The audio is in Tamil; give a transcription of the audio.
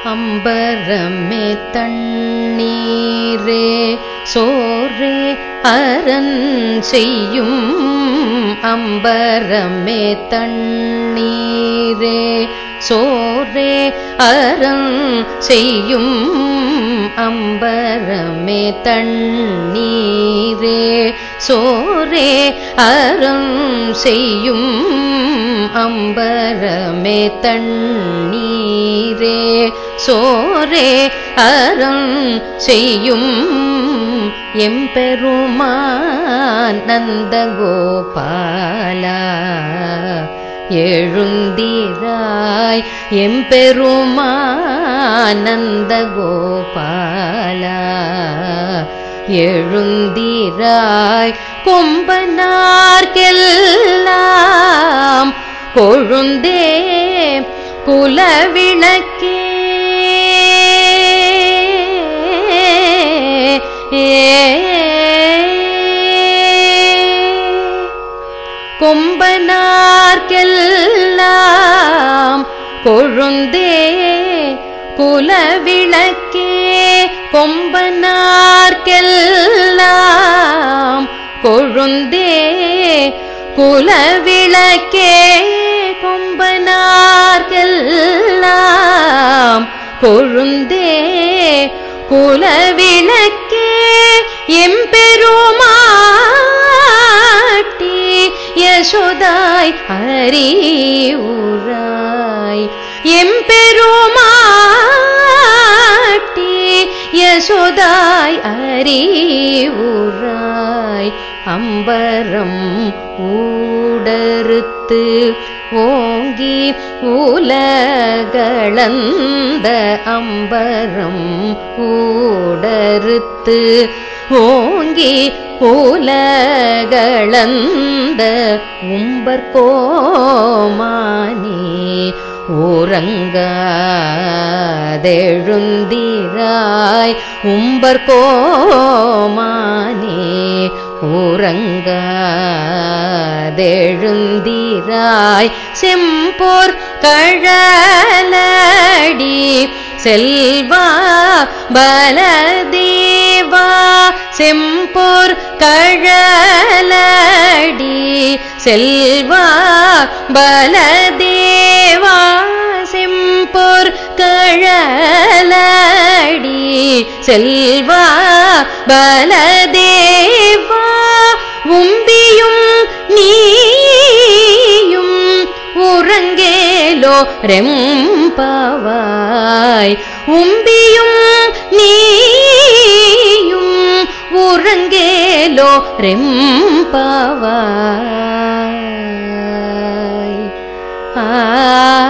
அம்பரமே தண்ணீரே சோரே அரண் செய்யும் அம்பரமே தண்ணீரே சோரே அரண் செய்யும் அம்பரமே தண்ணீரே சோரே அறம் செய்யும் அம்பரமே தண்ணீரே சோரே அறம் செய்யும் எம்பெருமான் நந்தகோபாலா எழுந்தீராய் எம்பெருமான் நந்தகோபாலா எழுந்தீராய் கொம்பனார்க்கெல்லாம் கொழுந்தே குலவிளக்கே கொம்பனார்க்கெல்லாம் கொழுந்தே குலவிளக்கே கொம்பனார்க்கெல்லாம் கொழுந்தே குலவிளக்கே கொம்பனார்க்கெல்லாம் கொழுந்தே குலவிளக்கே எம்பெருமாட்டி யசோதாய் அறிவுராய் எம்பெருமாட்டி யசோதாய் அறிவுராய் அம்பரம் ஊடறுத்து ஓங்கி உலகளந்த அம்பரம் ஊடறுத்து ஓங்கி உலகளந்த உம்பர்கோமானே ஊரங்காதெழுந்திராய் உம்பர்கோமானே ஊரங்காதெழுந்திராய் செம்போர் கழலடி செல்வா பலதேவா செம்போர் கழலடி செல்வா பலதேவா செம்போர் கழலடி செல்வா பலதேவா உம்பியும் நீயும் உறங்கேலோ ரெம்பவாய் உம்பியும் நீயும் உறங்கேலோ ரெம்பவாய் ஆ